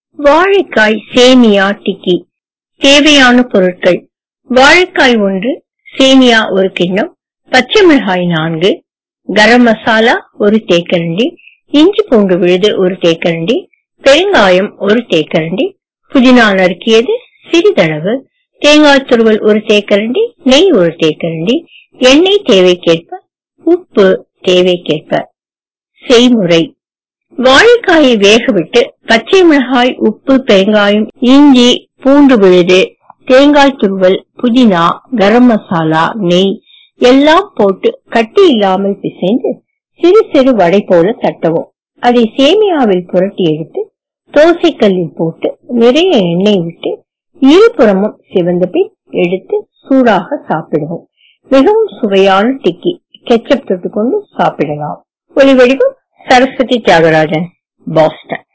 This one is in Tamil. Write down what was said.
வாழைக்காய் சேமியா டிக்கி தேவையான பொருட்கள் வாழைக்காய் ஒன்று சேமியா ஒரு கிண்ணம் பச்சை மிளகாய் நான்கு கரம் மசாலா ஒரு தேக்கரண்டி இஞ்சி பூண்டு விழுது ஒரு தேக்கரண்டி பெருங்காயம் ஒரு தேக்கரண்டி புதினா நறுக்கியது சிறிதளவு தேங்காய் துருவல் ஒரு தேக்கரண்டி நெய் ஒரு தேக்கரண்டி எண்ணெய் தேவைக்கேற்ப உப்பு தேவைக்கேற்ப செய்முறை வாழைக்காயை வேகவிட்டு பச்சை மிளகாய் உப்பு பெருங்காயம் இஞ்சி பூண்டு விழுது தேங்காய் துருவல் புதினா கரம் மசாலா நெய் எல்லாம் போட்டு கட்டி இல்லாமல் பிசைந்து சிறு சிறு வடை போல தட்டவும் அதை சேமியாவில் புரட்டி எடுத்து தோசைக்கல்லில் போட்டு நிறைய எண்ணெய் விட்டு இருபுறமும் சிவந்த பின் எடுத்து சூடாக சாப்பிடுவோம் மிகவும் சுவையான டிக்கி கெச்சப் தொட்டுக்கொண்டு சாப்பிடலாம் ஒளிவடிவம் சரஸ்வதி தியாகராஜன் பாஸ்டன்